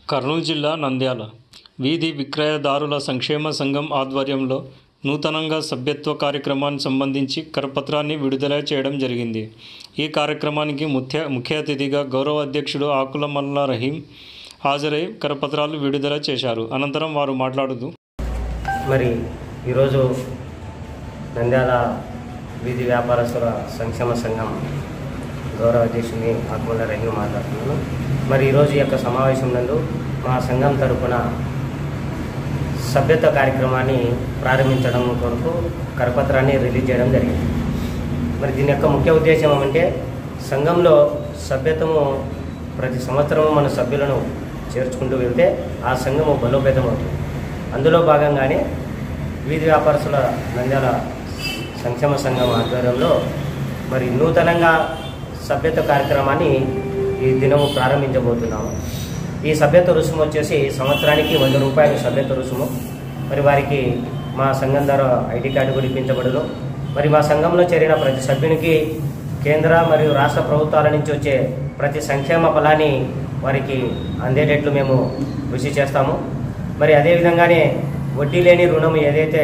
కర్నూలు జిల్లా నంద్యాల వీధి విక్రయదారుల సంక్షేమ సంఘం ఆధ్వర్యంలో నూతనంగా సభ్యత్వ కార్యక్రమానికి సంబంధించి కరపత్రాన్ని విడుదల చేయడం జరిగింది ఈ కార్యక్రమానికి ముఖ్య ముఖ్య అతిథిగా గౌరవ అధ్యక్షుడు ఆకుల మల్లా రహీం హాజరై కరపత్రాలు విడుదల చేశారు అనంతరం వారు మాట్లాడుతూ మరి ఈరోజు నంద్యాల వీధి వ్యాపారస్తుల సంక్షేమ సంఘం గౌరవ అధ్యక్షుని ఆత్మల రహీం మాట్లాడుతున్నాను మరి ఈరోజు ఈ యొక్క సమావేశం నందు మా సంఘం తరపున సభ్యత్వ కార్యక్రమాన్ని ప్రారంభించడం కొరకు కరపత్రాన్ని రిలీజ్ చేయడం జరిగింది మరి దీని యొక్క ముఖ్య ఉద్దేశం ఏమంటే సంఘంలో సభ్యత్వము ప్రతి సంవత్సరము మన సభ్యులను చేర్చుకుంటూ వెళ్తే ఆ సంఘము బలోపేతం అవుతుంది అందులో భాగంగానే వీధి వ్యాపారస్తుల నంద్యాల సంక్షేమ సంఘం ఆధ్వర్యంలో మరి నూతనంగా సభ్యత్వ కార్యక్రమాన్ని ఈ దినము ప్రారంభించబోతున్నాము ఈ సభ్యత్వ రుసుము వచ్చేసి సంవత్సరానికి వంద రూపాయలు సభ్యత్వ రుసుము మరి వారికి మా సంఘం ద్వారా ఐడి కార్డు కూడా ఇప్పించబడును మరి మా సంఘంలో చేరిన ప్రతి సభ్యునికి కేంద్ర మరియు రాష్ట్ర ప్రభుత్వాల నుంచి వచ్చే ప్రతి సంక్షేమ ఫలాన్ని వారికి అందేటట్లు మేము కృషి చేస్తాము మరి అదేవిధంగానే వడ్డీ లేని రుణం ఏదైతే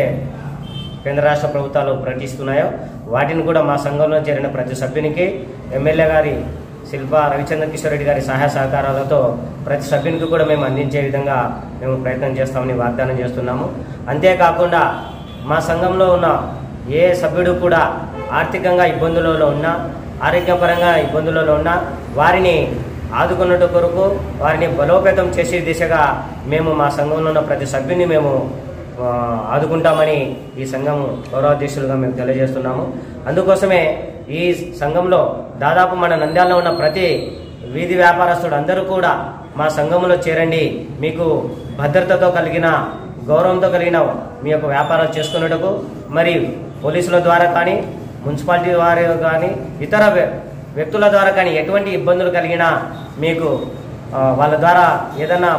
కేంద్ర రాష్ట్ర ప్రభుత్వాలు ప్రకటిస్తున్నాయో వాటిని కూడా మా సంఘంలో చేరిన ప్రతి సభ్యునికి ఎమ్మెల్యే గారి శిల్ప రవిచంద్ర కిషోర్ రెడ్డి గారి సహాయ సహకారాలతో ప్రతి సభ్యునికి కూడా మేము అందించే విధంగా మేము ప్రయత్నం చేస్తామని వాగ్దానం చేస్తున్నాము అంతేకాకుండా మా సంఘంలో ఉన్న ఏ సభ్యుడు కూడా ఆర్థికంగా ఇబ్బందులలో ఉన్నా ఆరోగ్యపరంగా ఇబ్బందులలో ఉన్నా వారిని ఆదుకున్నట్టు కొరకు వారిని బలోపేతం చేసే దిశగా మేము మా సంఘంలో ఉన్న ప్రతి సభ్యుని మేము ఆ, ఆదుకుంటామని ఈ సంఘం గౌరవాధ్యక్షులుగా మేము తెలియజేస్తున్నాము అందుకోసమే ఈ సంఘంలో దాదాపు మన నంద్యాలలో ఉన్న ప్రతి వీధి వ్యాపారస్తుడు అందరూ కూడా మా సంఘంలో చేరండి మీకు భద్రతతో కలిగిన గౌరవంతో కలిగిన మీ యొక్క వ్యాపారాలు చేసుకున్నట్టుకు మరి పోలీసుల ద్వారా కానీ మున్సిపాలిటీ వారి కానీ ఇతర వ్య- వ్యక్తుల ద్వారా కానీ ఎటువంటి ఇబ్బందులు కలిగినా మీకు ఆ, వాళ్ళ ద్వారా ఏదైనా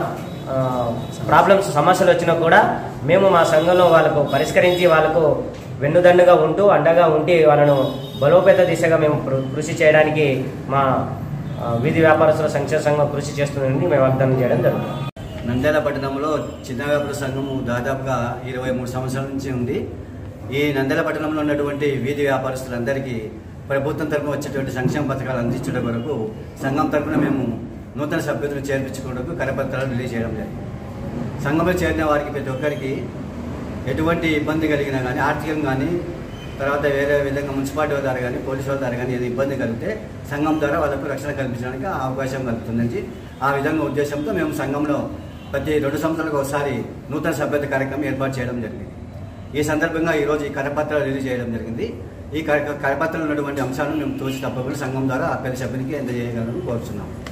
ప్రాబ్లమ్స్ సమస్యలు వచ్చినా కూడా మేము మా సంఘంలో వాళ్ళకు పరిష్కరించి వాళ్ళకు వెన్నుదన్నుగా ఉంటూ అండగా ఉండి వాళ్ళను బలోపేత దిశగా మేము కృ- కృషి చేయడానికి మా ఆ, వీధి వ్యాపారస్తుల సంక్షేమ సంఘం కృషి చేస్తుందని మేము వాగ్దానం చేయడం జరుగుతుంది నంద్యాల పట్టణంలో చిన్న వ్యాపార సంఘము దాదాపుగా ఇరవై మూడు సంవత్సరాల నుంచి ఉంది ఈ నంద్యాల పట్టణంలో ఉన్నటువంటి వీధి వ్యాపారస్తులందరికీ ప్రభుత్వం తరపున వచ్చేటువంటి సంక్షేమ పథకాలు అందించడం వరకు సంఘం తరపున మేము నూతన సభ్యులను చేర్పించుకోవడానికి కరపత్రాలు రిలీజ్ చేయడం జరిగింది సంఘంలో చేరిన వారికి ప్రతి ఒక్కరికి ఎటువంటి ఇబ్బంది కలిగినా కానీ ఆర్థికంగా కానీ తర్వాత వేరే విధంగా మున్సిపాలిటీ ద్వారా కానీ పోలీసు వాళ్ళ ద్వారా కానీ ఏదైనా ఇబ్బంది కలిగితే సంఘం ద్వారా వాళ్ళకు రక్షణ కల్పించడానికి ఆ అవకాశం కలుగుతుందని ఆ విధంగా ఉద్దేశంతో మేము సంఘంలో ప్రతి రెండు సంవత్సరాలకు ఒకసారి నూతన సభ్యత కార్యక్రమం ఏర్పాటు చేయడం జరిగింది ఈ సందర్భంగా ఈరోజు ఈ కరపత్రాలు రిలీజ్ చేయడం జరిగింది ఈ కర కరపత్రంలో ఉన్నటువంటి అంశాలను మేము తోచి తప్పకుండా సంఘం ద్వారా ఆ ప్రతి సభ్యునికి అందజేయగలను కోరుతున్నాము